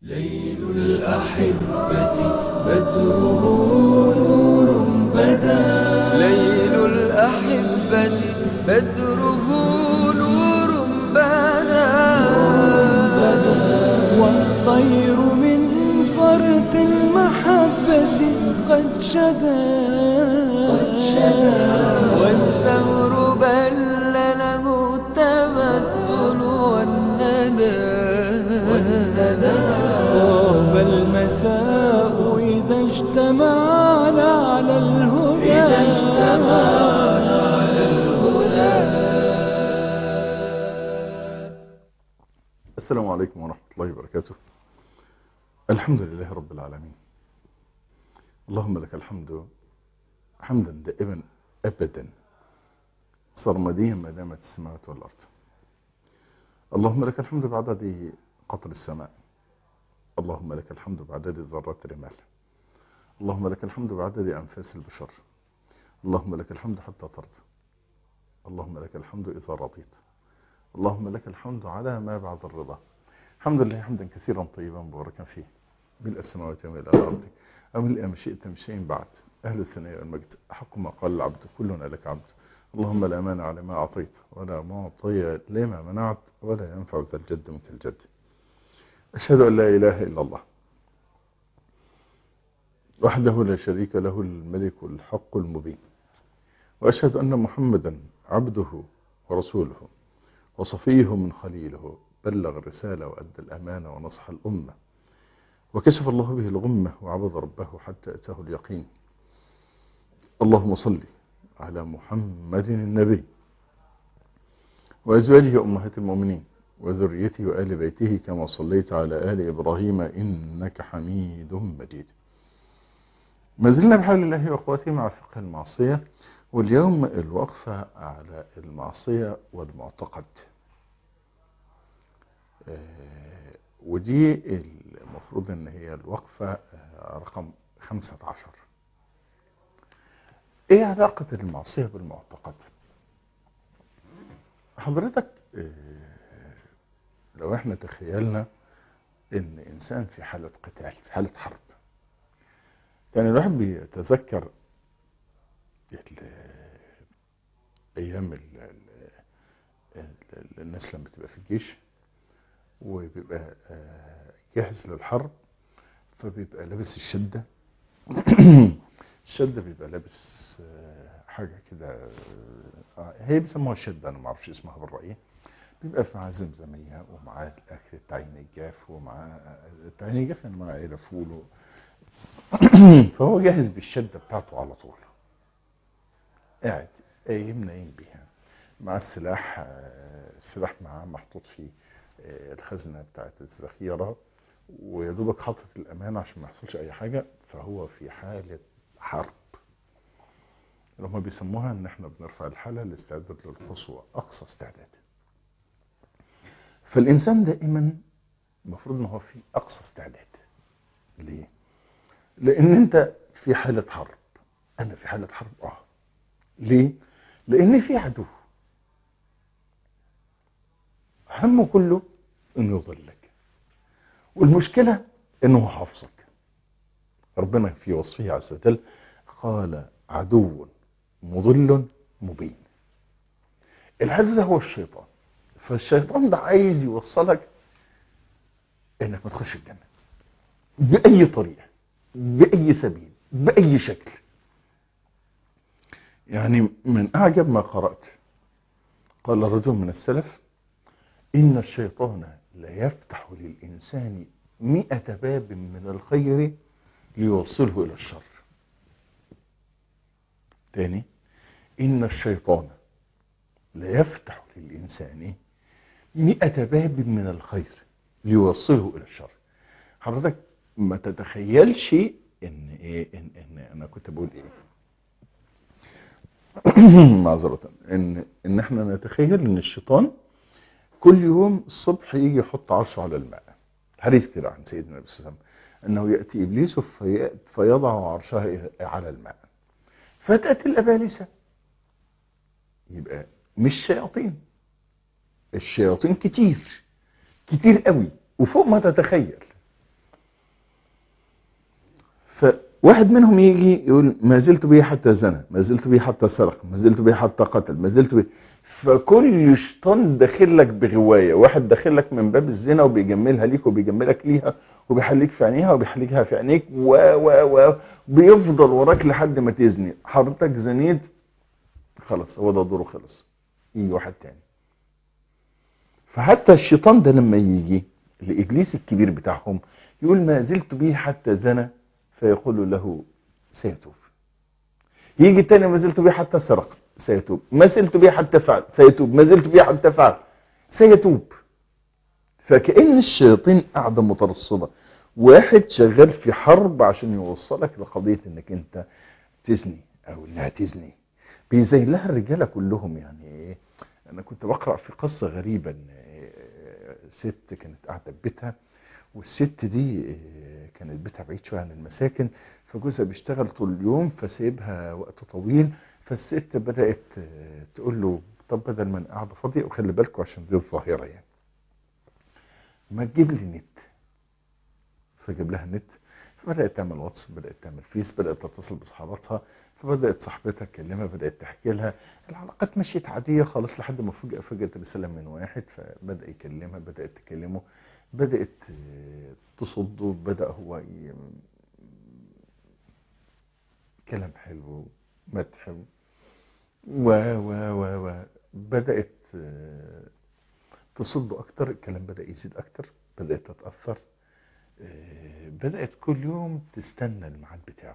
ليل الأحبة بدره نور بدا ليل الأحبة بدره نور بدا والطير من فرط المحبة قد شدا قد شدا والثمر بل له التمثل والندى والندى طاب المساء إذا اجتمعنا على الهدى إذا اجتمعنا على الهدى السلام عليكم ورحمة الله وبركاته الحمد لله رب العالمين اللهم لك الحمد حمدا دائما أبدا سرمديا ما دامت السماوات والأرض اللهم لك الحمد بعدد قطر السماء اللهم لك الحمد بعدد ذرات الرمال اللهم لك الحمد بعدد أنفاس البشر اللهم لك الحمد حتى ترضى اللهم لك الحمد إذا رضيت اللهم لك الحمد على ما بعد الرضا الحمد لله حمدا كثيرا طيبا مباركا فيه ملء السماوات وملء الأرض وملء ما شئت من شيء بعد أهل الثناء والمجد حق ما قال العبد كلنا لك عبد اللهم لا مانع لما أعطيت ولا معطي لما منعت ولا ينفع ذا الجد منك الجد أشهد أن لا إله إلا الله وحده لا شريك له الملك الحق المبين وأشهد أن محمدا عبده ورسوله وصفيه من خليله بلغ الرسالة وأدى الأمانة ونصح الأمة وكشف الله به الغمة وعبد ربه حتى أتاه اليقين اللهم صل على محمد النبي وأزواجه أمهات المؤمنين وذريته وآل بيته كما صليت على آل إبراهيم إنك حميد مجيد ما زلنا بحول الله وأخواتي مع فقه المعصية واليوم الوقفة على المعصية والمعتقد آه، ودي المفروض ان هي الوقفة آه، رقم 15 ايه علاقة المعصية بالمعتقد حضرتك آه، لو احنا تخيلنا ان انسان في حالة قتال في حالة حرب يعني الواحد بيتذكر ال- ايام ال- ال- ال- الناس لما تبقى في الجيش وبيبقى آه، جاهز للحرب فبيبقى لابس الشدة الشدة بيبقى لابس آه، حاجة كده آه، هي بيسموها الشدة أنا ما اعرفش اسمها بالرأي بيبقى معاه زمزمية ومعاه الأكل التعيين الجاف ومعاه التعيين الجاف يعني معاه عيلة فول و- فهو جاهز بالشدة بتاعته على طول قاعد قايم نايم بيها مع السلاح آه، السلاح معاه محطوط فيه آه، الخزنة بتاعت الذخيرة ويا دوبك حاطط الأمان عشان ما يحصلش أي حاجة فهو في حالة حرب اللي هما بيسموها إن إحنا بنرفع الحالة الاستعداد للقصوى أقصى استعداد فالإنسان دائما المفروض إن هو في أقصى استعداد ليه؟ لأن أنت في حالة حرب أنا في حالة حرب أه ليه؟ لأن في عدو همه كله انه يضلك والمشكلة انه حافظك ربنا في وصفه عز وجل قال عدو مضل مبين العدو ده هو الشيطان فالشيطان ده عايز يوصلك انك ما تخش الجنة بأي طريقة بأي سبيل بأي شكل يعني من أعجب ما قرأت قال رجل من السلف إن الشيطان لا يفتح للإنسان مئة باب من الخير ليوصله إلى الشر تاني إن الشيطان لا يفتح للإنسان مئة باب من الخير ليوصله إلى الشر حضرتك ما تتخيلش إن إيه إن, إن أنا كنت بقول إيه معذرة إن إن إحنا نتخيل إن الشيطان كل يوم الصبح يجي يحط عرشه على الماء حديث كده عن سيدنا النبي صلى الله عليه وسلم انه ياتي ابليس في فيضع عرشها على الماء فتاتي الابالسه يبقى مش شياطين الشياطين كتير كتير قوي وفوق ما تتخيل فواحد منهم يجي يقول ما زلت به حتى زنى ما زلت به حتى سرق ما زلت به حتى قتل ما زلت به فكل شيطان داخل لك بغوايه واحد داخل لك من باب الزنا وبيجملها ليك وبيجملك ليها وبيحليك في عينيها وبيحليكها في عينيك و و و بيفضل وراك لحد ما تزني حضرتك زنيت خلاص هو ده دوره خلص يجي واحد تاني فحتى الشيطان ده لما يجي الابليس الكبير بتاعهم يقول ما زلت به حتى زنى فيقول له سيتوب يجي التاني ما زلت به حتى سرق سيتوب ما زلت به حتى فعل سيتوب ما زلت به حتى فعل سيتوب فكأن الشياطين قاعدة مترصدة واحد شغال في حرب عشان يوصلك لقضية انك انت تزني او انها تزني بيزين لها الرجالة كلهم يعني ايه انا كنت بقرأ في قصة غريبة ان ست كانت قاعدة في بيتها والست دي كانت بيتها بعيد شوية عن المساكن فجوزها بيشتغل طول اليوم فسيبها وقت طويل فالست بدأت تقول له طب بدل ما انا قاعدة فاضية وخلي بالكم عشان دي الظاهرة يعني ما تجيب لي نت فجاب لها نت فبدأت تعمل واتس بدأت تعمل فيس بدأت تتصل بصحاباتها فبدأت صاحبتها تكلمها بدأت تحكي لها العلاقات مشيت عادية خالص لحد ما فجأة فجأت رسالة من واحد فبدأ يكلمها بدأت تكلمه بدأت تصده بدأ هو ي... كلام حلو مدح و و و و بدأت تصده أكتر الكلام بدأ يزيد أكتر بدأت تتأثر بدأت كل يوم تستنى الميعاد بتاعه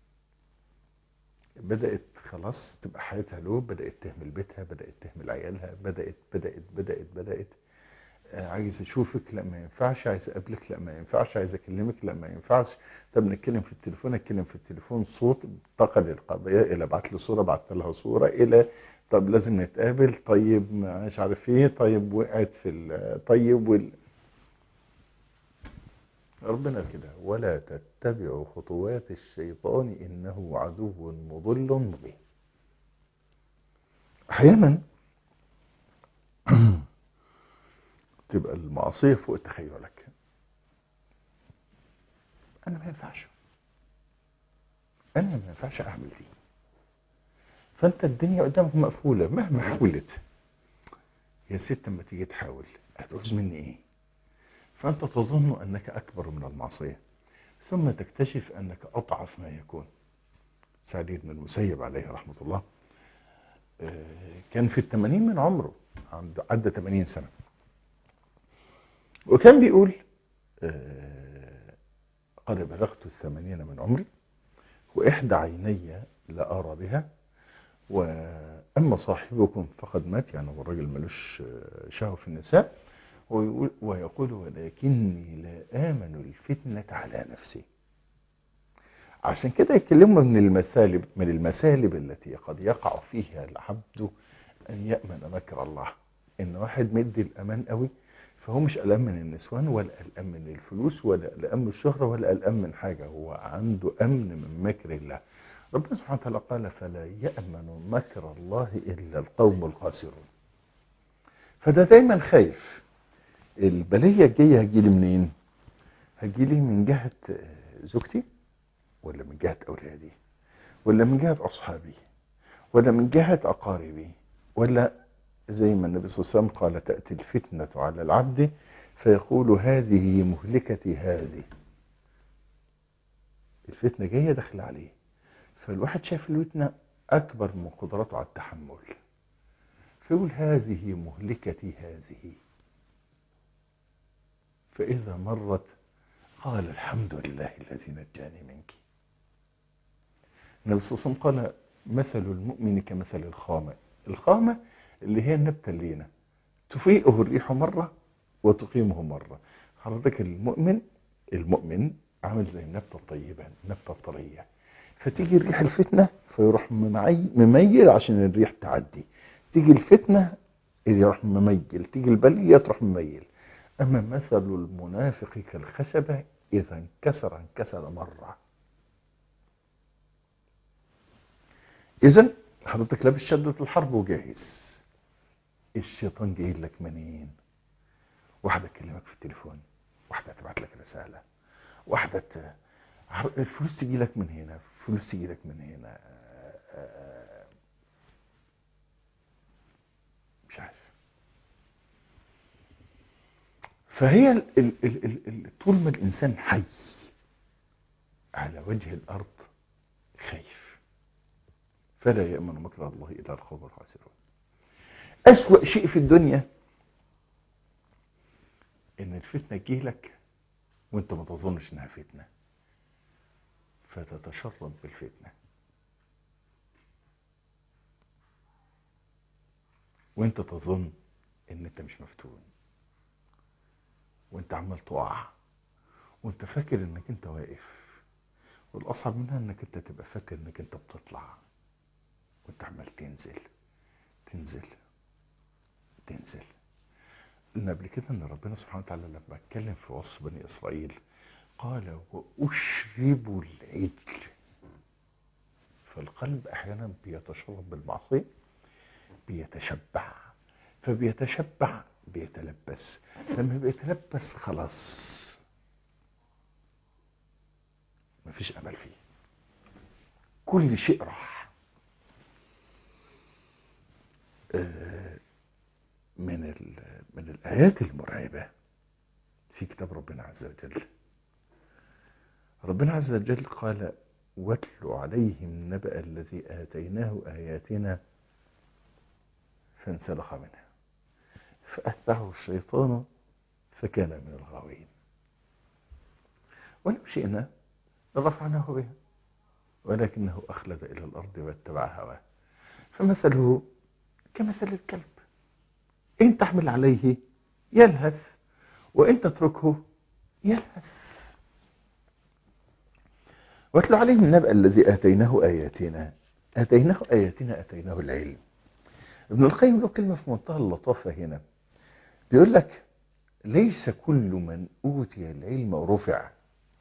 بدأت خلاص تبقى حياتها له بدأت تهمل بيتها بدأت تهمل عيالها بدأت بدأت بدأت بدأت عايز اشوفك لا ما ينفعش عايز اقابلك لا ما ينفعش عايز اكلمك لا ما ينفعش طب نتكلم في التليفون اتكلم في التليفون صوت انتقل القضيه الى ابعت لي صوره بعت لها صوره الى طب لازم نتقابل طيب مش عارف ايه طيب وقعت في طيب وال... ربنا كده ولا تتبعوا خطوات الشيطان انه عدو مضل مبين احيانا تبقى المعصيه فوق تخيلك انا ما ينفعش انا ما ينفعش اعمل دي فانت الدنيا قدامك مقفوله مهما حاولت يا ست اما تيجي تحاول هتعوز مني ايه فانت تظن انك اكبر من المعصيه ثم تكتشف انك اضعف ما يكون سعيد بن المسيب عليه رحمه الله كان في الثمانين من عمره عدى 80 سنه وكان بيقول قد بلغت الثمانين من عمري وإحدى عيني لا أرى بها وأما صاحبكم فقد مات يعني هو الراجل ملوش شهوة في النساء ويقول ويقول ولكني لا آمن الفتنة على نفسي عشان كده يتكلموا من المثالب من المسالب التي قد يقع فيها العبد أن يأمن مكر الله إن واحد مدي الأمان قوي فهو مش قلقان من النسوان ولا قلقان من الفلوس ولا قلقان من الشهرة ولا قلقان من حاجة هو عنده أمن من مكر الله ربنا سبحانه وتعالى قال فلا يأمن مكر الله إلا القوم الخاسرون فده دايما خايف البلية الجاية هتجيلي منين هتجيلي من جهة زوجتي ولا من جهة أولادي ولا من جهة أصحابي ولا من جهة أقاربي ولا زي ما النبي صلى الله عليه وسلم قال تأتي الفتنة على العبد فيقول هذه مهلكتي هذه الفتنة جاية داخل عليه فالواحد شايف الفتنة أكبر من قدرته على التحمل فيقول هذه مهلكتي هذه فإذا مرت قال الحمد لله الذي نجاني منك النبي صلى الله عليه وسلم قال مثل المؤمن كمثل الخامة الخامة اللي هي النبتة اللينة تفيئه الريح مرة وتقيمه مرة حضرتك المؤمن المؤمن عامل زي النبتة الطيبة النبتة الطرية فتيجي الريح الفتنة فيروح مميل عشان الريح تعدي تيجي الفتنة يروح مميل تيجي البلية تروح مميل أما مثل المنافق كالخشبة إذا انكسر انكسر مرة إذا حضرتك لابس شدة الحرب وجاهز الشيطان جاي لك منين واحدة تكلمك في التليفون واحدة تبعت لك رسالة واحدة الفلوس تجي لك من هنا فلوس تجي لك من هنا آه، مش عارف فهي ال ال ال ال ال طول ما الإنسان حي على وجه الأرض خايف فلا يأمن مكر الله إلا القوم الخاسرون أسوأ شيء في الدنيا إن الفتنة تجيلك وانت ما تظنش انها فتنة فتتشرب بالفتنة وانت تظن ان انت مش مفتون وانت عمال تقع وانت فاكر انك انت واقف والاصعب منها انك انت تبقى فاكر انك انت بتطلع وانت عمال تنزل تنزل تنزل قلنا قبل كده ان ربنا سبحانه وتعالى لما اتكلم في وصف بني اسرائيل قال واشربوا العجل فالقلب احيانا بيتشرب بالمعصيه بيتشبع فبيتشبع بيتلبس لما بيتلبس خلاص مفيش امل فيه كل شيء راح آه، من ال- من الايات المرعبه في كتاب ربنا عز وجل ربنا عز وجل قال واتل عليهم نبأ الذي آتيناه آياتنا فانسلخ منها فأتبعه الشيطان فكان من الغاوين ولو شئنا لرفعناه بها ولكنه أخلد إلى الأرض واتبع هواه فمثله كمثل الكلب إن تحمل عليه يلهث وإن تتركه يلهث واتل عليهم النبأ الذي آتيناه آياتنا آتيناه آياتنا آتيناه العلم ابن القيم له كلمة في منتهى اللطافة هنا بيقول لك ليس كل من أوتي العلم رفع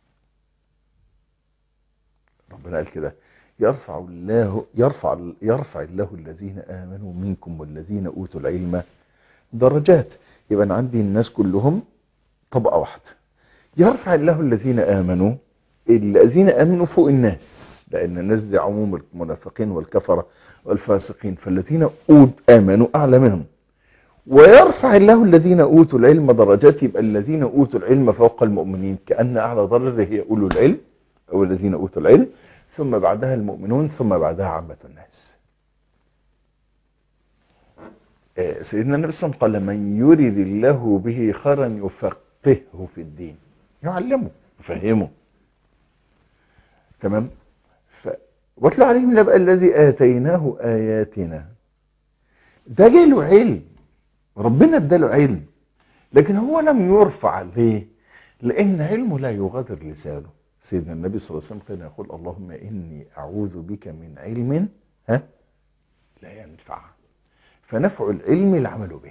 ربنا قال كده يرفع الله يرفع يرفع الله الذين آمنوا منكم والذين أوتوا العلم درجات يبقى أنا عندي الناس كلهم طبقة واحدة يرفع الله الذين آمنوا الذين آمنوا فوق الناس لأن الناس دي عموم المنافقين والكفرة والفاسقين فالذين أود آمنوا أعلى منهم ويرفع الله الذين أوتوا العلم درجات يبقى الذين أوتوا العلم فوق المؤمنين كأن أعلى درجة هي أولو العلم أو الذين أوتوا العلم ثم بعدها المؤمنون ثم بعدها عامة الناس آه، سيدنا النبي صلى الله عليه وسلم قال من يرد الله به خيرا يفقهه في الدين يعلمه يفهمه تمام ف... واتلو عليهم نبأ الذي آتيناه آياتنا ده جاله علم ربنا اداله علم لكن هو لم يرفع ليه لأن علمه لا يغادر لسانه سيدنا النبي صلى الله عليه وسلم كان يقول اللهم إني أعوذ بك من علم ها لا ينفع فنفع العلم العمل به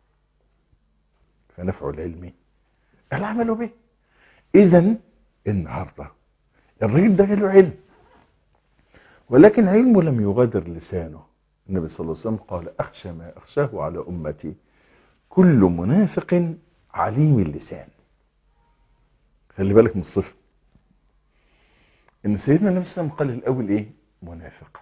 فنفع العلم العمل به إذا النهارده الراجل ده جاله علم ولكن علمه لم يغادر لسانه النبي صلى الله عليه وسلم قال أخشى ما أخشاه على أمتي كل منافق عليم اللسان خلي بالك من الصفة إن سيدنا النبي صلى الله عليه وسلم قال الأول إيه منافق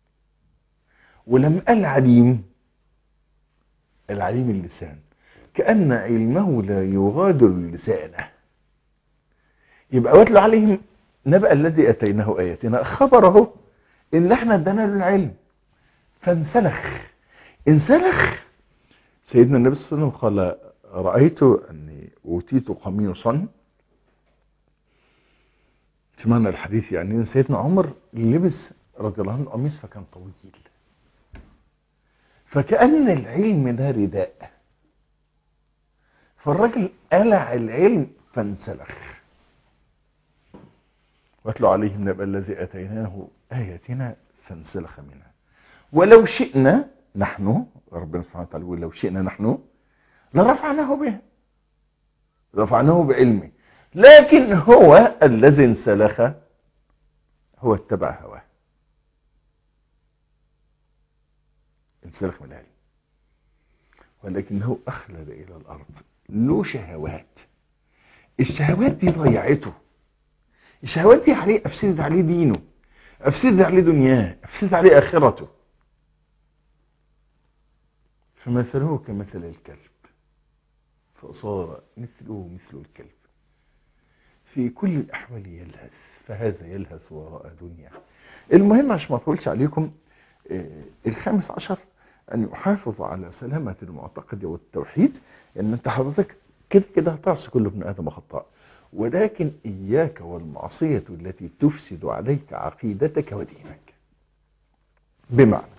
ولم قال عليم العليم اللسان كأن علمه لا يغادر لسانه يبقى واتلو عليهم نبأ الذي أتيناه آياتنا خبره إن احنا ادانا له العلم فانسلخ انسلخ سيدنا النبي صلى الله عليه وسلم قال رأيت أني أوتيت قميصا في معنى الحديث يعني إن سيدنا عمر لبس رضي الله عنه قميص فكان طويل فكأن العلم ده رداء فالراجل قلع العلم فانسلخ واتلو عليهم نبأ الذي أتيناه آياتنا فانسلخ منها ولو شئنا نحن ربنا سبحانه وتعالى يقول لو شئنا نحن لرفعناه به رفعناه بعلمه لكن هو الذي انسلخ هو اتبع هواه انسلخ من العلم ولكنه أخلد إلى الأرض له شهوات الشهوات دي ضيعته الشهوات دي عليه افسدت عليه دينه افسدت عليه دنياه افسدت عليه اخرته فمثله كمثل الكلب فصار مثله مثل الكلب في كل الأحوال يلهث فهذا يلهث وراء دنيا المهم عشان ما أطولش عليكم آه، الخامس عشر أن يحافظ على سلامة المعتقد والتوحيد أن أنت حضرتك كده كده هتعصي كل ابن آدم خطاء ولكن إياك والمعصية التي تفسد عليك عقيدتك ودينك بمعنى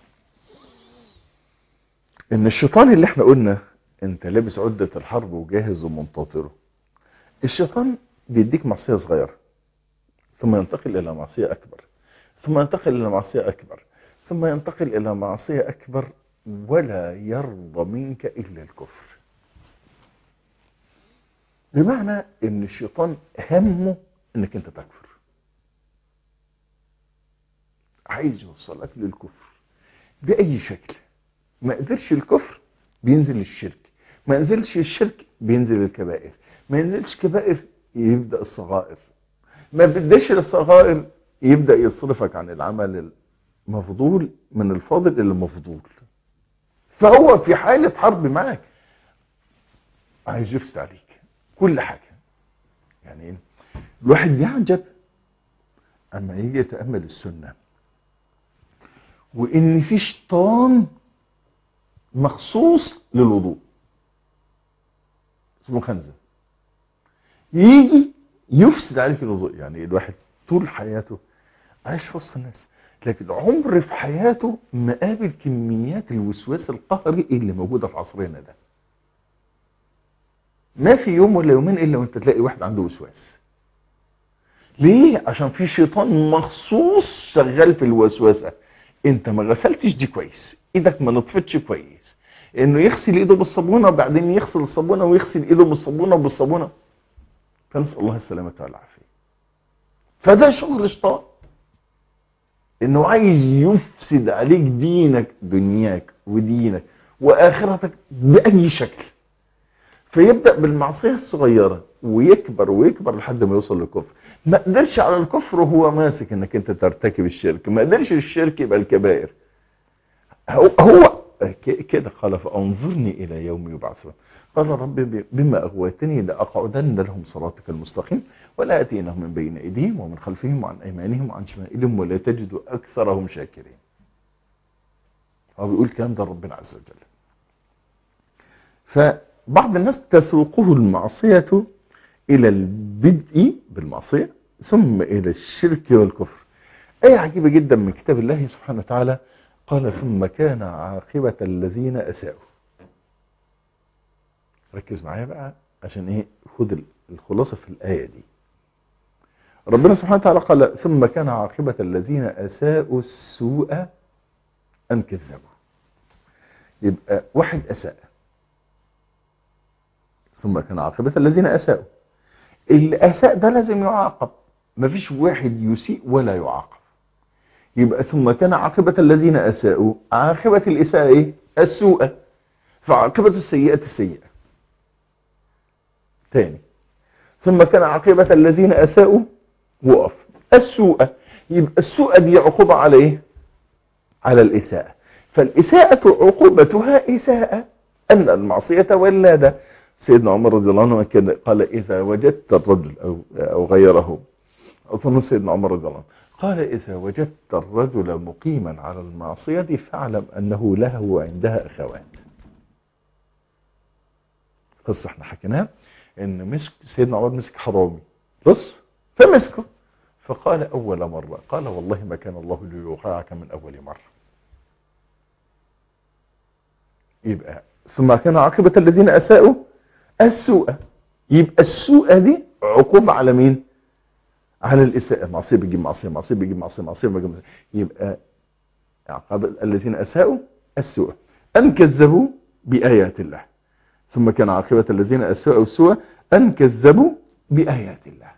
ان الشيطان اللي احنا قلنا انت لابس عدة الحرب وجاهز ومنتظره الشيطان بيديك معصية صغيرة ثم ينتقل الى معصية اكبر ثم ينتقل الى معصية اكبر ثم ينتقل الى معصية اكبر ولا يرضى منك الا الكفر بمعنى ان الشيطان همه انك انت تكفر عايز يوصلك للكفر باي شكل ما قدرش الكفر بينزل الشرك ما ينزلش الشرك بينزل الكبائر ما ينزلش كبائر يبدأ الصغائر ما بدش الصغائر يبدأ يصرفك عن العمل المفضول من الفاضل إلى المفضول فهو في حالة حرب معك عايز يفسد عليك كل حاجة يعني إيه؟ الواحد بيعجب اما يجي يتأمل السنة وان في شيطان مخصوص للوضوء اسمه خنزة يجي يفسد عليك الوضوء يعني الواحد طول حياته عايش في وسط الناس لكن عمر في حياته ما قابل كميات الوسواس القهري اللي موجودة في عصرنا ده ما في يوم ولا يومين الا وانت تلاقي واحد عنده وسواس ليه عشان في شيطان مخصوص شغال في الوسوسه انت ما غسلتش دي كويس ايدك ما نطفتش كويس انه يغسل ايده بالصابونه وبعدين يغسل الصابونه ويغسل ايده بالصابونه وبالصابونه فنسال الله السلامه والعافيه فده شغل شيطان انه عايز يفسد عليك دينك دنياك ودينك واخرتك باي شكل فيبدأ بالمعصية الصغيرة ويكبر ويكبر لحد ما يوصل للكفر ما قدرش على الكفر وهو ماسك انك انت ترتكب الشرك ما قدرش الشرك يبقى الكبائر هو, هو كده قال فانظرني الى يوم يبعثون قال رب بما اغويتني لاقعدن لهم صراطك المستقيم ولا اتينهم من بين ايديهم ومن خلفهم وعن ايمانهم وعن شمائلهم ولا تجد اكثرهم شاكرين هو بيقول الكلام ده ربنا عز وجل فبعض الناس تسوقه المعصية إلى البدء بالمعصية ثم إلى الشرك والكفر آية عجيبة جدا من كتاب الله سبحانه وتعالى قال ثم كان عاقبة الذين أساءوا ركز معايا بقى عشان ايه خد الخلاصة في الآية دي ربنا سبحانه وتعالى قال ثم كان عاقبة الذين أساءوا السوء أن كذبوا يبقى واحد أساء ثم كان عاقبة الذين أساءوا اللي أساء ده لازم يعاقب مفيش واحد يسيء ولا يعاقب يبقى ثم كان عاقبة الذين أساءوا عاقبة الإساءة إيه؟ السوء فعاقبة السيئة السيئة تاني ثم كان عاقبة الذين أساءوا وقف السوء يبقى السوء دي عقوبة على إيه؟ على الإساءة فالإساءة عقوبتها إساءة أن المعصية ولادة سيدنا عمر رضي الله عنه كان قال إذا وجدت الرجل أو, أو غيره أظن سيدنا عمر رضي الله عنه قال إذا وجدت الرجل مقيما على المعصية فاعلم أنه له عندها أخوات قصة احنا حكيناها ان مسك سيدنا عمر مسك حرامي بص فمسكه فقال أول مرة قال والله ما كان الله ليوقعك من أول مرة يبقى ثم كان عاقبة الذين أساءوا السوء يبقى السوء دي عقوبة على مين على الإساءة معصية بيجيب معصية معصية بيجيب معصية معصية بيجيب معصية يبقى عقاب الذين أساءوا السوء أن كذبوا بآيات الله ثم كان عاقبة الذين أساءوا السوء أن كذبوا بآيات الله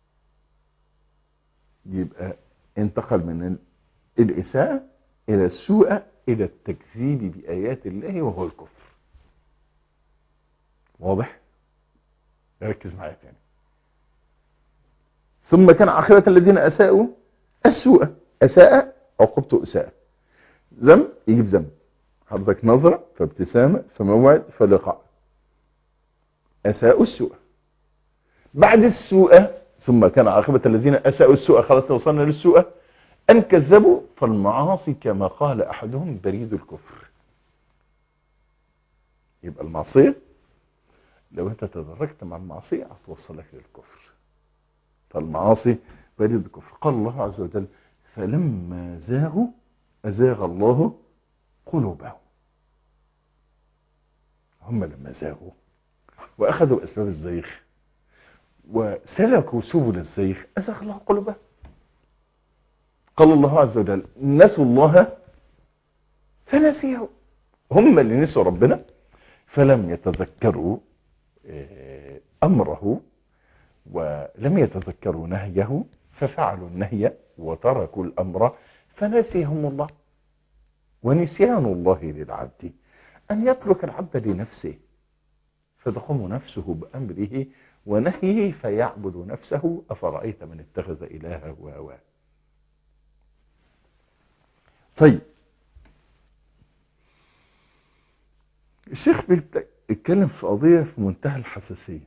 يبقى انتقل من الإساءة إلى السوء إلى التكذيب بآيات الله وهو الكفر واضح ركز معايا تاني ثم كان عاقبة الذين أساءوا أسوأ أساء عقوبته أساء ذنب يجيب ذنب حضرتك نظرة فابتسامة فموعد فلقاء أساءوا السوء بعد السوء ثم كان عاقبة الذين أساءوا السوء خلاص وصلنا للسوء أن كذبوا فالمعاصي كما قال أحدهم بريد الكفر يبقى المعصية لو انت تدرجت مع المعصية هتوصلك للكفر فالمعاصي بريد الكفر قال الله عز وجل فلما زاغوا أزاغ الله قلوبهم هم لما زاغوا وأخذوا أسباب الزيغ وسلكوا سبل الزيغ أزاغ الله قلوبهم قال الله عز وجل نسوا الله فنسيهم هم اللي نسوا ربنا فلم يتذكروا أمره ولم يتذكروا نهيه ففعلوا النهي وتركوا الأمر فنسيهم الله ونسيان الله للعبد أن يترك العبد لنفسه فتقوم نفسه بأمره ونهيه فيعبد نفسه أفرأيت من اتخذ إلهه هواه طيب الشيخ بيتكلم في قضية في منتهى الحساسية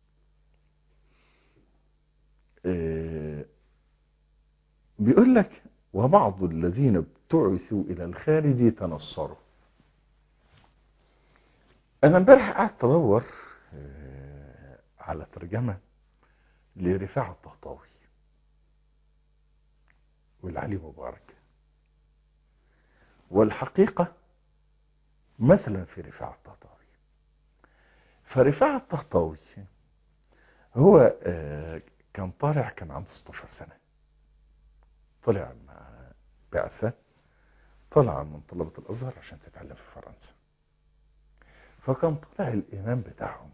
بيقول لك وبعض الذين ابتعثوا إلى الخارج تنصروا أنا امبارح قعدت أدور على ترجمة لرفاع الطهطاوي والعلي مبارك والحقيقة مثلا في رفاع الطهطاوي فرفاع الطهطاوي هو كان طالع كان عنده 16 سنة طلع مع بعثة طلع من طلبة الأزهر عشان تتعلم في فرنسا فكان طلع الإمام بتاعهم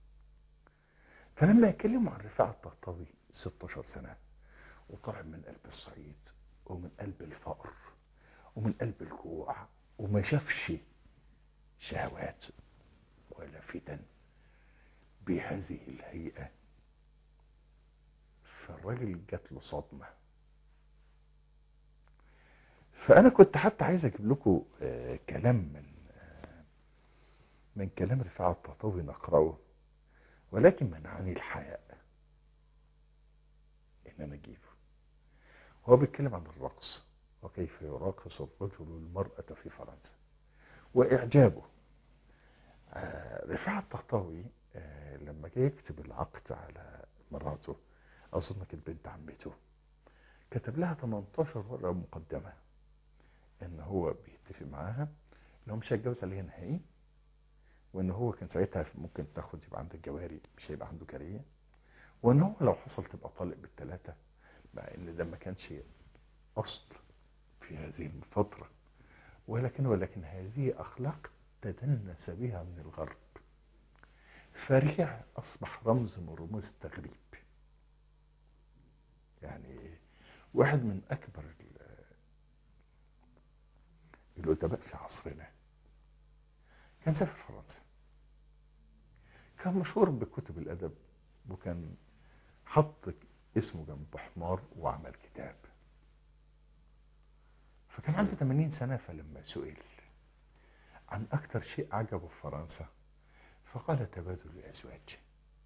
فلما يكلموا عن رفاع الطهطاوي 16 سنة وطلع من قلب الصعيد ومن قلب الفقر ومن قلب الجوع وما شافش شهوات ولا فتن بهذه الهيئة فالراجل جات له صدمة فأنا كنت حتى عايز أجيب لكم آه كلام من آه من كلام رفاعة الطهطاوي نقرأه ولكن منعني الحياء إن أنا أجيبه هو بيتكلم عن الرقص وكيف يراقص الرجل المرأة في فرنسا وإعجابه آه رفاعة الطهطاوي لما جاي يكتب العقد على مراته أظن كانت بنت عمته كتب لها 18 ورقة مقدمة إن هو بيتفق معاها إن هو مش هيتجوز عليها نهائي وإن هو كان ساعتها ممكن تاخد يبقى عندك جواري مش هيبقى عنده جارية وإن هو لو حصل تبقى طالق بالثلاثة مع إن ده ما كانش أصل في هذه الفترة ولكن ولكن هذه أخلاق تدنس بها من الغرب فريع أصبح رمز من رموز التغريب يعني واحد من أكبر الأدباء في عصرنا كان سافر فرنسا كان مشهور بكتب الأدب وكان حط اسمه جنب حمار وعمل كتاب فكان عنده 80 سنة فلما سئل عن أكثر شيء عجبه في فرنسا فقال تبادل الأزواج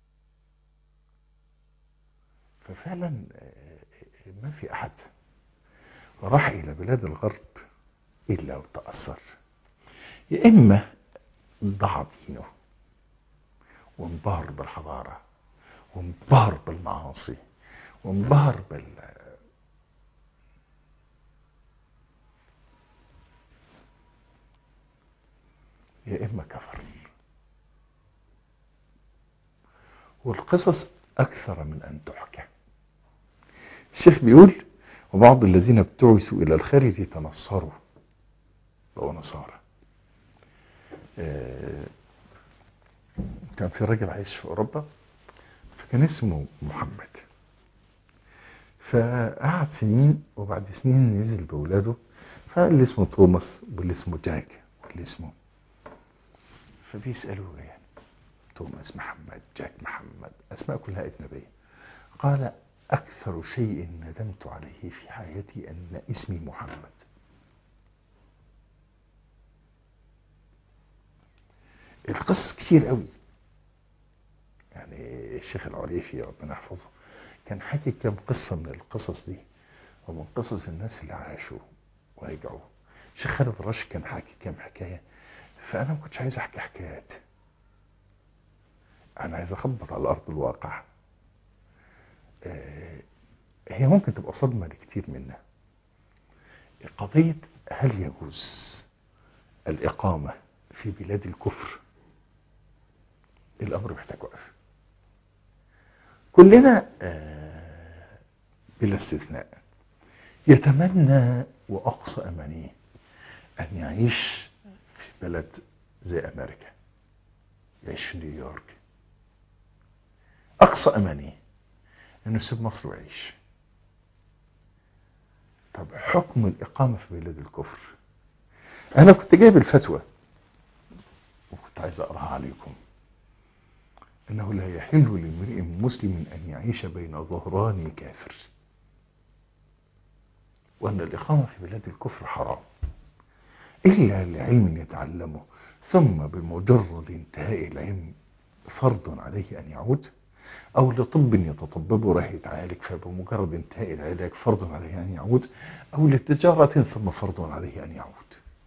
ففعلا ما في أحد راح إلى بلاد الغرب إلا وتأثر يا إما ضاع دينه وانبهر بالحضارة وانبهر بالمعاصي وانبهر بال يا إما كفر والقصص أكثر من أن تحكى الشيخ بيقول وبعض الذين ابتعثوا إلى الخارج تنصروا بقوا نصارى كان في راجل عايش في أوروبا فكان اسمه محمد فقعد سنين وبعد سنين نزل بأولاده فاللي اسمه توماس واللي اسمه جاك واللي اسمه فبيسألوه يعني توماس محمد جاك محمد أسماء كلها أجنبية قال أكثر شيء ندمت عليه في حياتي أن اسمي محمد القصص كتير قوي يعني الشيخ العريفي ربنا يحفظه كان حكي كم قصة من القصص دي ومن قصص الناس اللي عاشوا ورجعوا الشيخ خالد الراشد كان حكي كم حكاية فأنا ما كنتش عايز أحكي حكايات أنا عايز أخبط على أرض الواقع آه، هي ممكن تبقى صدمة لكتير منا قضية هل يجوز الإقامة في بلاد الكفر الأمر محتاج وقف كلنا آه، بلا استثناء يتمنى وأقصى أمانيه أن يعيش في بلد زي أمريكا يعيش في نيويورك أقصى أمانيه أنه يسيب مصر ويعيش طب حكم الإقامة في بلاد الكفر أنا كنت جايب الفتوى وكنت عايز أقرأها عليكم أنه لا يحل لامرئ مسلم أن يعيش بين ظهران كافر وأن الإقامة في بلاد الكفر حرام إلا لعلم يتعلمه ثم بمجرد انتهاء العلم فرض عليه أن يعود أو لطب يتطببه راح يتعالج فبمجرد انتهاء العلاج فرض عليه أن يعود أو لتجارة ثم فرض عليه أن يعود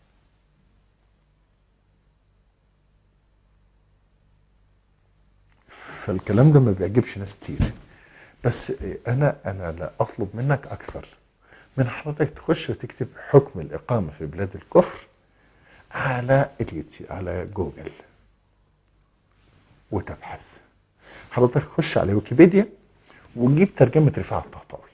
فالكلام ده ما بيعجبش ناس كتير بس أنا أنا لا أطلب منك أكثر من حضرتك تخش وتكتب حكم الإقامة في بلاد الكفر على اليوتيوب على جوجل وتبحث حضرتك تخش على ويكيبيديا وتجيب ترجمة رفاعة الطهطاوي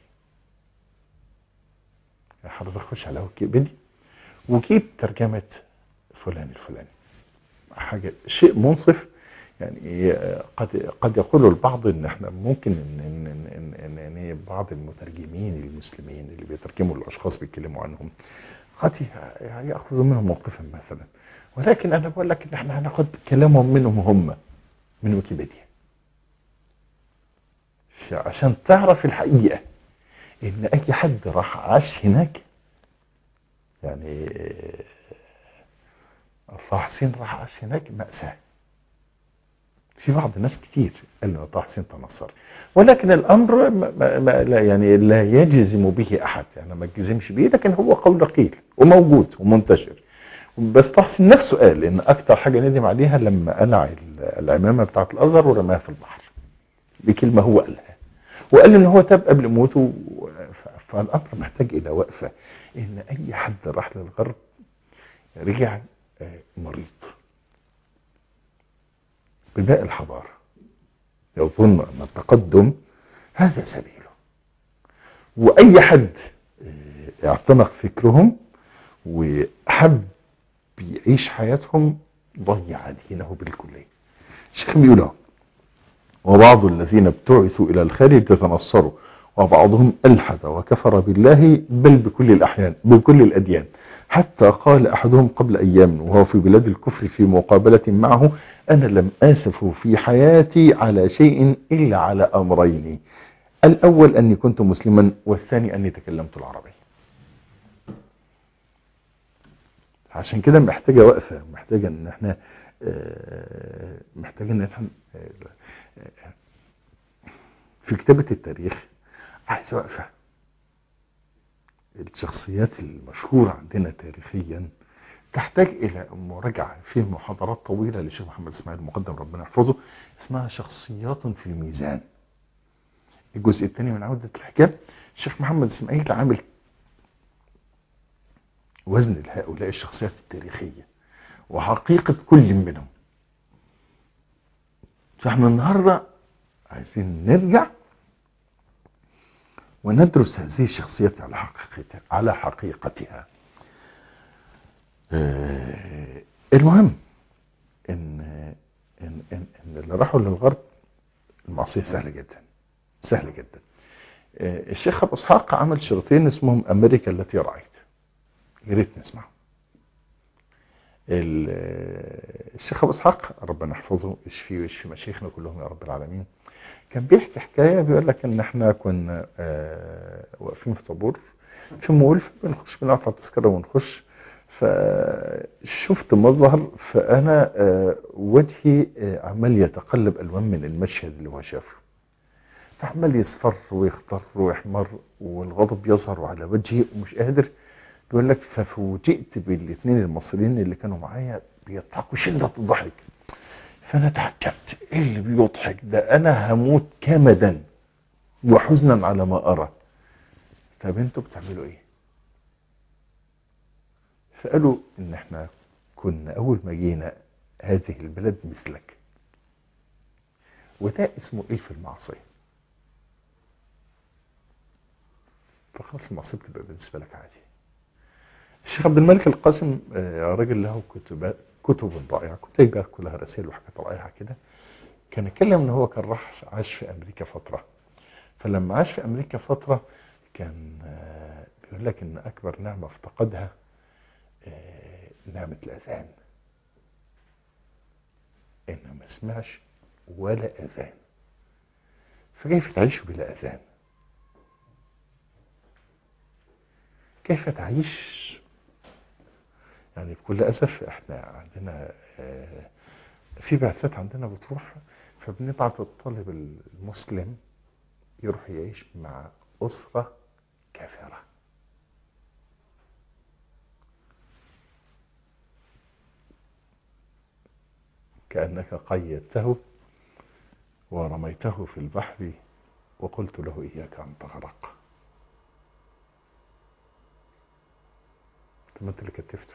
يعني حضرتك تخش على ويكيبيديا وجيب ترجمة فلان الفلاني حاجة شيء منصف يعني قد قد يقول البعض ان احنا ممكن ان ان ان, إن, إن, إن بعض المترجمين المسلمين اللي بيترجموا الاشخاص بيتكلموا عنهم قد ياخذوا منهم موقفا مثلا ولكن انا بقول لك ان احنا هناخد كلامهم منهم هم من ويكيبيديا عشان تعرف الحقيقة ان اي حد راح عاش هناك يعني طه حسين راح عاش هناك مأساة في بعض الناس كتير قال له طه حسين تنصر ولكن الامر ما ما لا يعني لا يجزم به احد يعني ما تجزمش به لكن هو قول قيل وموجود ومنتشر بس طه حسين نفسه قال ان اكتر حاجه ندم عليها لما قلع العمامه بتاعه الازهر ورماها في البحر بكلمه هو قالها وقال ان هو تاب قبل موته فالامر محتاج الى وقفه ان اي حد راح للغرب رجع مريض بناء الحضاره يظن ان التقدم هذا سبيله واي حد اعتنق فكرهم وحب يعيش حياتهم ضيع دينه بالكليه الشيخ بيقول وبعض الذين ابتعثوا إلى الخارج تتنصروا وبعضهم ألحد وكفر بالله بل بكل الأحيان بكل الأديان حتى قال أحدهم قبل أيام وهو في بلاد الكفر في مقابلة معه أنا لم آسف في حياتي على شيء إلا على أمرين الأول أني كنت مسلما والثاني أني تكلمت العربية عشان كده محتاجة وقفة محتاجة ان احنا محتاجة ان احنا في كتابة التاريخ عايز وقفة الشخصيات المشهورة عندنا تاريخيا تحتاج الى مراجعة في محاضرات طويلة للشيخ محمد اسماعيل المقدم ربنا يحفظه اسمها شخصيات في الميزان الجزء الثاني من عودة الحكام الشيخ محمد اسماعيل عامل وزن لهؤلاء الشخصيات التاريخية وحقيقة كل منهم فاحنا النهاردة عايزين نرجع وندرس هذه الشخصيات على حقيقتها على حقيقتها آه المهم ان ان ان, إن اللي راحوا للغرب المعصيه سهله جدا سهله جدا آه الشيخ ابو اسحاق عمل شريطين اسمهم امريكا التي رايت يا ريت نسمع الشيخ ابو اسحاق ربنا يحفظه ويشفيه ويشفي مشايخنا كلهم يا رب العالمين كان بيحكي حكايه بيقول لك ان احنا كنا آه واقفين في طابور في مول بنخش بنقطع تذكره ونخش فشفت مظهر فانا آه وجهي آه عمال يتقلب الوان من المشهد اللي هو شافه فعمال يصفر ويخضر ويحمر والغضب يظهر على وجهي ومش قادر بيقول لك ففوجئت بالاثنين المصريين اللي كانوا معايا بيضحكوا شدة الضحك فانا تعجبت ايه اللي بيضحك ده انا هموت كمدا وحزنا على ما ارى طب انتوا بتعملوا ايه فقالوا ان احنا كنا اول ما جينا هذه البلد مثلك وده اسمه ايه في المعصيه فخلاص المعصيه بتبقى بالنسبه لك عادي الشيخ عبد الملك القاسم راجل له كتب كتب رائعه كتب كلها رسائل وحاجات رائعه كده كان اتكلم ان هو كان راح عاش في امريكا فتره فلما عاش في امريكا فتره كان بيقول لك ان اكبر نعمه افتقدها نعمه الاذان انه ما سمعش ولا اذان فكيف تعيش بلا اذان كيف تعيش يعني بكل أسف احنا عندنا في بعثات عندنا بتروح فبنبعت الطالب المسلم يروح يعيش مع أسرة كافرة كأنك قيدته ورميته في البحر وقلت له إياك أن تغرق طب انت اللي كتفته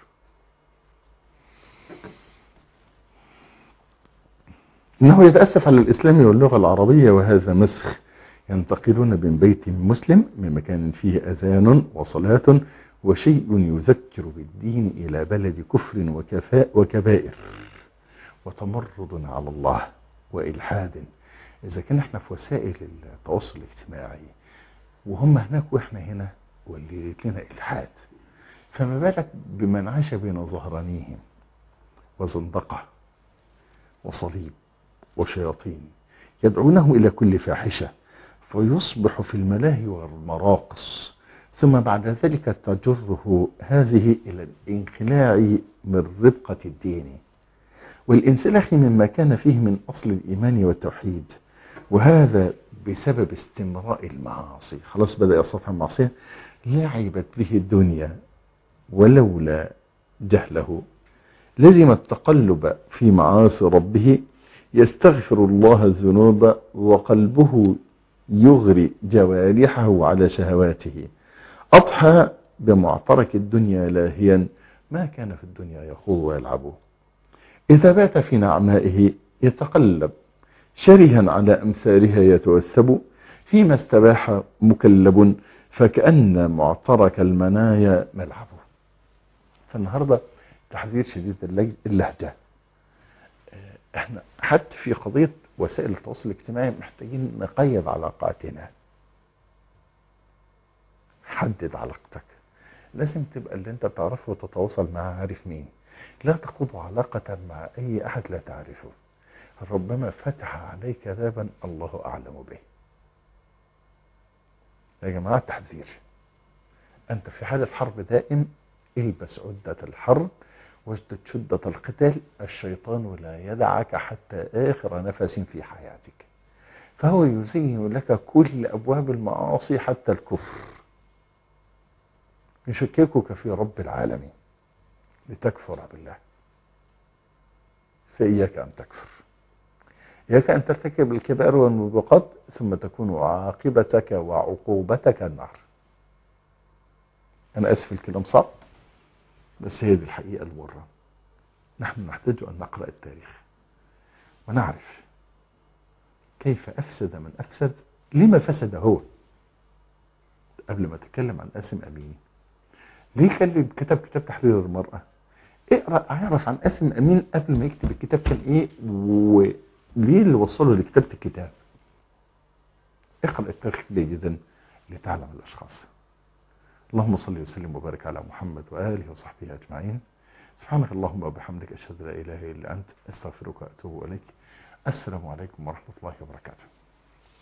انه يتاسف على الاسلام واللغه العربيه وهذا مسخ ينتقلون من بيت مسلم من مكان فيه اذان وصلاه وشيء يذكر بالدين الى بلد كفر وكفاء وكبائر وتمرد على الله والحاد اذا كان احنا في وسائل التواصل الاجتماعي وهم هناك واحنا هنا واللي لنا الحاد فما بالك بمن عاش بين ظهرانيهم وزندقة وصليب وشياطين يدعونه إلى كل فاحشة فيصبح في الملاهي والمراقص ثم بعد ذلك تجره هذه إلى الانخلاع من ربقة الدين والانسلاخ مما كان فيه من أصل الإيمان والتوحيد وهذا بسبب استمراء المعاصي خلاص بدأ يستطيع المعصية لعبت به الدنيا ولولا جهله لزم التقلب في معاصي ربه يستغفر الله الذنوب وقلبه يغري جوارحه على شهواته أضحى بمعترك الدنيا لاهيا ما كان في الدنيا يخوض ويلعب إذا بات في نعمائه يتقلب شرها على أمثالها يتوثب فيما استباح مكلب فكأن معترك المنايا ملعبه فالنهاردة تحذير شديد اللهجة احنا حتى في قضية وسائل التواصل الاجتماعي محتاجين نقيد علاقاتنا حدد علاقتك لازم تبقى اللي انت تعرفه وتتواصل معاه عارف مين لا تخوض علاقة مع اي احد لا تعرفه ربما فتح عليك بابا الله اعلم به يا جماعة تحذير انت في حالة حرب دائم البس عدة الحرب واجدد شدة القتال الشيطان لا يدعك حتى آخر نفس في حياتك فهو يزين لك كل أبواب المعاصي حتى الكفر يشككك في رب العالمين لتكفر بالله فإياك أن تكفر إياك أن ترتكب الكبائر والموبقات ثم تكون عاقبتك وعقوبتك النار أنا أسف الكلام صعب بس هي دي الحقيقة المرة نحن نحتاج أن نقرأ التاريخ ونعرف كيف أفسد من أفسد لما فسد هو قبل ما أتكلم عن قاسم أمين ليه كان كتب كتاب تحرير المرأة اقرأ اعرف عن قاسم أمين قبل ما يكتب الكتاب كان ايه وليه اللي وصله لكتابة الكتاب اقرأ التاريخ جيدا لتعلم الأشخاص اللهم صل وسلم وبارك على محمد وآله وصحبه أجمعين سبحانك اللهم وبحمدك أشهد لا إله إلا أنت أستغفرك وأتوب إليك السلام عليكم ورحمة الله وبركاته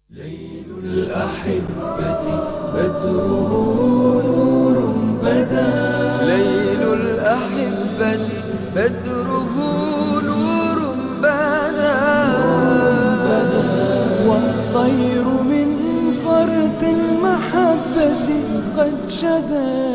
ليل الأحبة بدره نور بدا ليل الأحبة بدره نور بدا والطير من فرط المحبة قد شدا